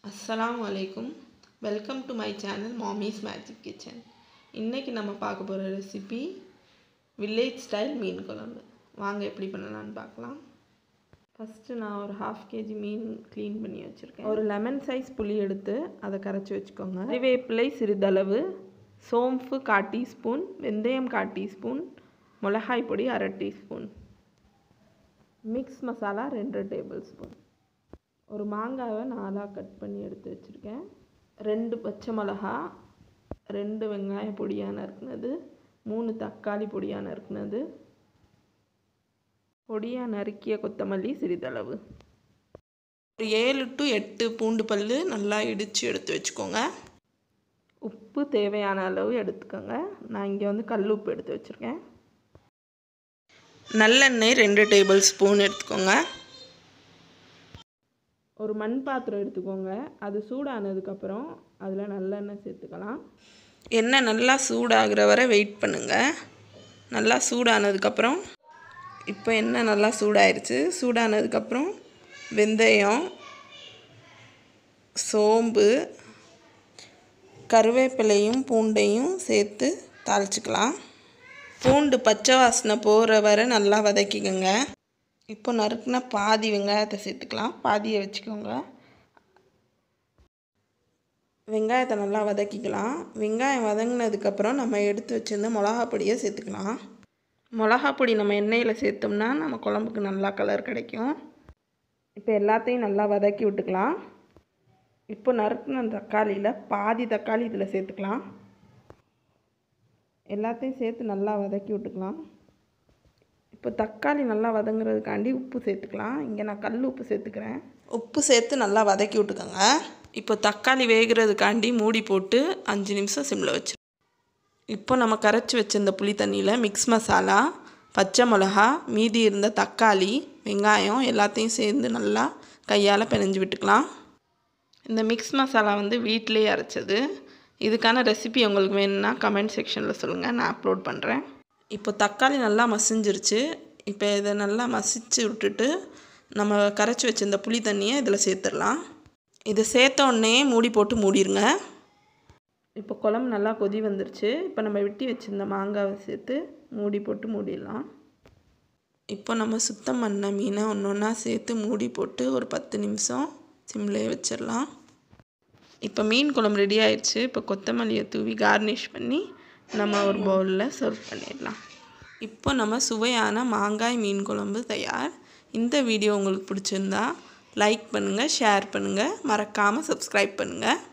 அஸ்ஸலாமு அலைக்கும் welcome to my channel Mami's magic kitchen இன்றைக்கி நம்ம பார்க்க போகிற ரெசிபி வில்லேஜ் ஸ்டைல் மீன் குழம்பு வாங்க எப்படி பண்ணலான்னு பார்க்கலாம் ஃபஸ்ட்டு நான் ஒரு ஹாஃப் கேஜி மீன் க்ளீன் பண்ணி வச்சுருக்கேன் ஒரு லெமன் சைஸ் புளி எடுத்து அதை கரைச்சி வச்சுக்கோங்க கறிவேப்பிலை சிறிதளவு சோம்பு கால் டீஸ்பூன் வெந்தயம் கால் டீஸ்பூன் மிளகாய் பொடி அரை டீஸ்பூன் மிக்ஸ் மசாலா ரெண்டு டேபிள் ஸ்பூன் ஒரு மாங்காவை நாலாக கட் பண்ணி எடுத்து வச்சுருக்கேன் ரெண்டு பச்சை மிளகா ரெண்டு வெங்காயம் பொடியாக நறுக்குனது மூணு தக்காளி பொடியாக நறுக்குனது பொடியாக நறுக்கிய கொத்தமல்லி சிறிதளவு ஒரு ஏழு டு எட்டு பூண்டு பல் நல்லா இடித்து எடுத்து வச்சுக்கோங்க உப்பு தேவையான அளவு எடுத்துக்கோங்க நான் இங்கே வந்து கல் உப்பு எடுத்து வச்சுருக்கேன் நல்லெண்ணெய் ரெண்டு டேபிள் ஸ்பூன் எடுத்துக்கோங்க ஒரு மண் பாத்திரம் எடுத்துக்கோங்க அது சூடானதுக்கப்புறம் அதில் நல்லெண்ணெய் சேர்த்துக்கலாம் எண்ணெய் நல்லா சூடாகிற வரை வெயிட் பண்ணுங்கள் நல்லா சூடானதுக்கப்புறம் இப்போ எண்ணெய் நல்லா சூடாயிருச்சு சூடானதுக்கப்புறம் வெந்தயம் சோம்பு கருவேப்பிலையும் பூண்டையும் சேர்த்து தாளிச்சிக்கலாம் பூண்டு பச்சை வாசனை போகிற வரை நல்லா வதக்கிக்கோங்க இப்போ நறுக்குனா பாதி வெங்காயத்தை சேர்த்துக்கலாம் பாதியை வச்சுக்கோங்க வெங்காயத்தை நல்லா வதக்கிக்கலாம் வெங்காயம் வதங்கினதுக்கப்புறம் நம்ம எடுத்து வச்சுருந்த மிளகா பொடியை சேர்த்துக்கலாம் மிளகா பொடி நம்ம எண்ணெயில் சேர்த்தோம்னா நம்ம குழம்புக்கு நல்லா கலர் கிடைக்கும் இப்போ எல்லாத்தையும் நல்லா வதக்கி விட்டுக்கலாம் இப்போ நறுக்குன தக்காளியில் பாதி தக்காளி இதில் சேர்த்துக்கலாம் எல்லாத்தையும் சேர்த்து நல்லா வதக்கி விட்டுக்கலாம் இப்போ தக்காளி நல்லா வதங்குறதுக்காண்டி உப்பு சேர்த்துக்கலாம் இங்கே நான் கல் உப்பு சேர்த்துக்கிறேன் உப்பு சேர்த்து நல்லா வதக்கி விட்டுக்கோங்க இப்போ தக்காளி வேகிறதுக்காண்டி மூடி போட்டு அஞ்சு நிமிஷம் சிம்மில் வச்சு இப்போ நம்ம கரைச்சி வச்சிருந்த புளி தண்ணியில் மிக்ஸ் மசாலா பச்சை மிளகா மீதி இருந்த தக்காளி வெங்காயம் எல்லாத்தையும் சேர்ந்து நல்லா கையால் பிணைஞ்சு விட்டுக்கலாம் இந்த மிக்ஸ் மசாலா வந்து வீட்டிலே அரைச்சது இதுக்கான ரெசிபி உங்களுக்கு வேணும்னா கமெண்ட் செக்ஷனில் சொல்லுங்கள் நான் அப்லோட் பண்ணுறேன் இப்போ தக்காளி நல்லா மசிஞ்சிருச்சு இப்போ இதை நல்லா மசிச்சு விட்டுட்டு நம்ம கரைச்சி வச்சிருந்த புளி தண்ணியை இதில் சேர்த்துடலாம் இதை சேர்த்த உடனே மூடி போட்டு மூடிடுங்க இப்போ குழம்பு நல்லா கொதி வந்துருச்சு இப்போ நம்ம வெட்டி வச்சுருந்த மாங்காவை சேர்த்து மூடி போட்டு மூடிடலாம் இப்போ நம்ம சுத்தம் பண்ண மீனை ஒன்று ஒன்றா சேர்த்து மூடி போட்டு ஒரு பத்து நிமிஷம் சிம்லேயே வச்சிடலாம் இப்போ மீன் குழம்பு ரெடி ஆயிடுச்சு இப்போ கொத்தமல்லியை தூவி கார்னிஷ் பண்ணி நம்ம ஒரு பவுலில் சர்வ் பண்ணிடலாம் இப்போ நம்ம சுவையான மாங்காய் மீன் குழம்பு தயார் இந்த வீடியோ உங்களுக்கு பிடிச்சிருந்தா லைக் பண்ணுங்கள் ஷேர் பண்ணுங்கள் மறக்காமல் சப்ஸ்கிரைப் பண்ணுங்கள்